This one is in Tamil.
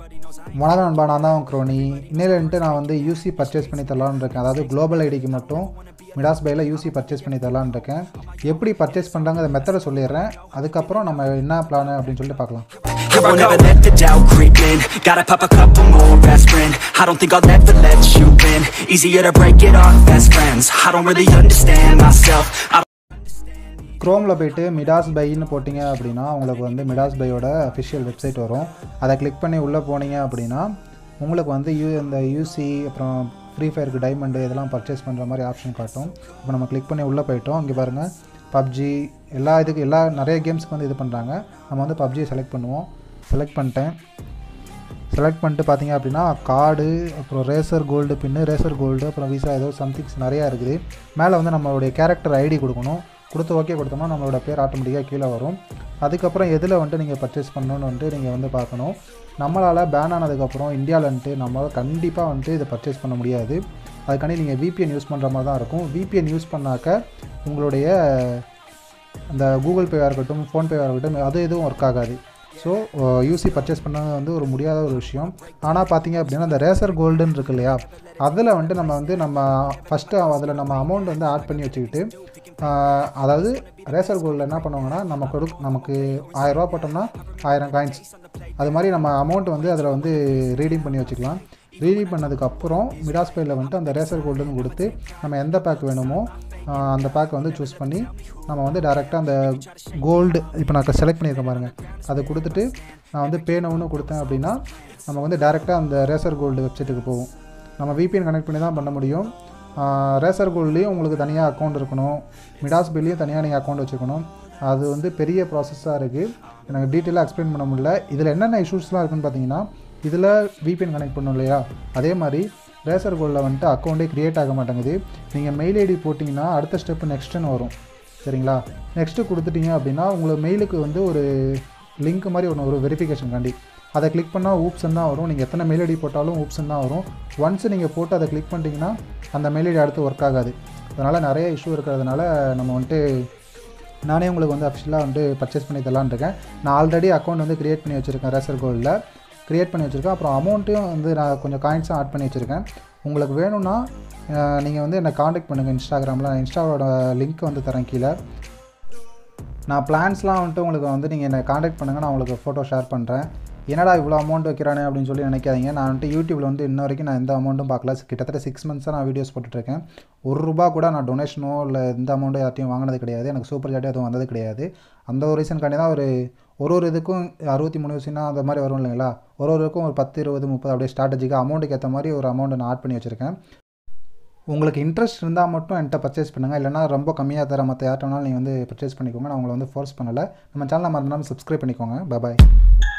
வணக்கம் நண்பா நான் தான் க்ரோனி இன்னிலேருந்து நான் வந்து யூசி பர்ச்சேஸ் பண்ணி தரலான்னு இருக்கேன் அதாவது குளோபல் ஐடிக்கு மட்டும் மிடாஸ் பையில் யூசி பர்ச்சேஸ் பண்ணி தரலான்னு இருக்கேன் எப்படி பர்ச்சேஸ் பண்ணுறாங்க அந்த மெத்தடை சொல்லிடுறேன் அதுக்கப்புறம் நம்ம என்ன பிளான் அப்படின்னு சொல்லிட்டு பார்க்கலாம் I won't ever let the doubt creep in Gotta pop a couple more aspirin I don't think I'll ever let you in Easier to break it off best friends I don't really understand myself I க்ரோமில் போயிட்டு மிடாஸ் பைன்னு போட்டிங்க அப்படின்னா உங்களுக்கு வந்து மிடாஸ் பையோட அஃபிஷியல் வெப்சைட் வரும் அதை கிளிக் பண்ணி உள்ளே போனீங்க அப்படின்னா உங்களுக்கு வந்து யூ இந்த யூசி அப்புறம் ஃப்ரீ ஃபயருக்கு டைமண்டு இதெல்லாம் பர்ச்சேஸ் பண்ணுற மாதிரி ஆப்ஷன் காட்டும் இப்போ நம்ம கிளிக் பண்ணி உள்ளே போயிட்டோம் இங்கே பாருங்கள் பப்ஜி எல்லா இதுக்கு எல்லா நிறைய கேம்ஸ்க்கு வந்து இது பண்ணுறாங்க நம்ம வந்து பப்ஜியை செலக்ட் பண்ணுவோம் செலக்ட் பண்ணிட்டேன் செலக்ட் பண்ணிட்டு பார்த்தீங்க அப்படின்னா கார்டு அப்புறம் ரேசர் கோல்டு பின்னு ரேசர் கோல்டு அப்புறம் விசா ஏதோ சம்திங்ஸ் நிறையா இருக்குது மேலே வந்து நம்மளுடைய கேரக்டர் ஐடி கொடுக்கணும் கொடுத்து ஓகே கொடுத்தோம்னா நம்மளோட பேர் ஆட்டோமேட்டிக்காக கீழே வரும் அதுக்கப்புறம் எதில் வந்துட்டு நீங்கள் பர்ச்சேஸ் பண்ணணும்னு வந்துட்டு நீங்கள் வந்து பார்க்கணும் நம்மளால் பேன் ஆனதுக்கப்புறம் இந்தியாவில் வந்துட்டு நம்மளால் கண்டிப்பாக வந்துட்டு இதை பர்ச்சேஸ் பண்ண முடியாது அதுக்காண்டி நீங்கள் VPN யூஸ் பண்ணுற மாதிரி தான் இருக்கும் VPN யூஸ் பண்ணாக்க உங்களுடைய அந்த கூகுள் பேவாக இருக்கட்டும் ஃபோன்பேவாக இருக்கட்டும் அது எதுவும் ஒர்க் ஆகாது ஸோ யூசி பர்ச்சேஸ் பண்ணது வந்து ஒரு முடியாத ஒரு விஷயம் ஆனால் பார்த்தீங்க அப்படின்னா அந்த ரேசர் கோல்டுன்னு இருக்கு இல்லையா அதில் வந்துட்டு நம்ம வந்து நம்ம ஃபஸ்ட்டு அதில் நம்ம அமௌண்ட் வந்து ஆட் பண்ணி வச்சுக்கிட்டு ஆஹ், அதாவது ரேசர் கோல்டில் என்ன பண்ணுவாங்கன்னா நம்ம கொடு நமக்கு ஆயிரரூவா போட்டோம்னா ஆயிரம் காயின்ஸ் அது மாதிரி நம்ம அமௌண்ட் வந்து அதில் வந்து ரீடிங் பண்ணி வச்சுக்கலாம் ரீடிங் பண்ணதுக்கப்புறம் மிடாஸ் பேயில் வந்துட்டு அந்த ரேசர் கோல்டுன்னு கொடுத்து நம்ம எந்த பேக் வேணுமோ ஆஹ், அந்த பேக்கை வந்து சூஸ் பண்ணி நம்ம வந்து டேரெக்டாக அந்த கோல்டு இப்போ நான் செலக்ட் பண்ணியிருக்கேன் பாருங்கள் அதை கொடுத்துட்டு நான் வந்து பே நவுன்னு கொடுத்தேன் அப்படின்னா நம்ம வந்து டேரெக்டாக அந்த ரேசர் கோல்டு வெப்சைட்டுக்கு போகும் நம்ம VPN கனெக்ட் பண்ணி தான் பண்ண முடியும் ரேசர் கோல்ட்லேயும் உங்களுக்கு தனியாக அக்கௌண்ட் இருக்கணும் மிடாஸ் பில்லையும் தனியாக நீங்கள் அக்கௌண்ட் வச்சுக்கணும் அது வந்து பெரிய ப்ராசஸாக இருக்குது எனக்கு டீட்டெயிலாக எக்ஸ்பிளைன் பண்ண முடியல இதில் என்னென்ன இஷ்யூஸ்லாம் இருக்குன்னு பார்த்தீங்கன்னா இதில் VPN கனெக்ட் பண்ணணும் இல்லையா அதே மாதிரி ரேசர் கோல்டில் வந்துட்டு அக்கௌண்ட்டே க்ரியேட் ஆக மாட்டேங்குது நீங்கள் மெயில் ஐடி போட்டிங்கன்னா அடுத்த ஸ்டெப்பு நெக்ஸ்ட்டுன்னு வரும் சரிங்களா நெக்ஸ்ட்டு கொடுத்துட்டீங்க அப்படின்னா உங்களுக்கு மெயிலுக்கு வந்து ஒரு லிங்க் மாதிரி ஒன்று ஒரு வெரிஃபிகேஷன் காண்டி அதை கிளிக் பண்ணால் ஊப்ஸ்ன்னு தான் வரும் நீங்கள் எத்தனை மெயில் ஐடி போட்டாலும் ஊப்ஸ்ன்னு தான் வரும் ஒன்ஸ் நீங்கள் போட்டு அதை கிளிக் பண்ணிட்டீங்கன்னா அந்த மெயில் ஐடி அடுத்து ஒர்க் ஆகாது அதனால் நிறைய இஷ்யூ இருக்கிறதுனால நம்ம வந்துட்டு நானே உங்களுக்கு வந்து அஃபிஷியலாக வந்து பர்ச்சேஸ் பண்ணி தரலான்னு இருக்கேன் நான் ஆல்ரெடி அக்கௌண்ட் வந்து க்ரியேட் பண்ணி வச்சுருக்கேன் ரேசர் கோல்டில் க்ரியேட் பண்ணி வச்சுருக்கேன் அப்புறம் அமௌண்ட்டையும் வந்து நான் கொஞ்சம் காயின்ஸும் ஆட் பண்ணி வச்சுருக்கேன் உங்களுக்கு வேணும்னா நீங்கள் வந்து என்னை காண்டாக்ட் பண்ணுங்கள் இன்ஸ்டாகிராமில் நான் இன்ஸ்டாவோட லிங்க் வந்து தரேன் கீழே நான் பிளான்ஸ்லாம் வந்துட்டு உங்களுக்கு வந்து நீங்கள் என்னை காண்டாக்ட் பண்ணுங்கள் நான் உங்களுக்கு ஃபோட்டோ ஷேர் பண்ணுறேன் என்னடா இவ்வளோ அமௌண்ட் வைக்கிறானே அப்படின்னு சொல்லி நினைக்காதீங்க நான் வந்துட்டு யூடியூப்பில் வந்து இன்ன வரைக்கும் நான் எந்த அமௌண்ட்டும் பார்க்கல கிட்டத்தட்ட சிக்ஸ் மந்த்ஸாக நான் வீடியோஸ் போட்டுட்ருக்கேன் ஒரு ரூபா கூட நான் டொனேஷனோ இல்லை எந்த அமௌண்ட்டோ யார்ட்டையும் வாங்கினது கிடையாது எனக்கு சூப்பர் சாட்டே எதுவும் வந்தது கிடையாது அந்த ஒரு ரீசனுக்காண்டி தான் ஒரு ஒரு ஒரு இதுக்கும் அறுபத்தி மூணு விஷயம்னா அந்த மாதிரி வரும் இல்லைங்களா ஒரு ஒரு இதுக்கும் ஒரு பத்து இருபது முப்பது அப்படியே ஸ்ட்ராட்டஜிக்காக அமௌண்ட்டுக்கு ஏற்ற மாதிரி ஒரு அமௌண்ட்டை நான் ஆட் பண்ணி வச்சுருக்கேன் உங்களுக்கு இன்ட்ரெஸ்ட் இருந்தால் மட்டும் என்கிட்ட பர்ச்சேஸ் பண்ணுங்கள் இல்லைனா ரொம்ப கம்மியாக தர மற்ற யார்ட்டனாலும் நீங்கள் வந்து பர்ச்சேஸ் பண்ணிக்கோங்க நான் உங்களை வந்து ஃபோர்ஸ் பண்ணலை நம்ம சேனலை மறந்துடாமல் சப்ஸ்கிரைப் பண்ணிக்கோங்க பாய்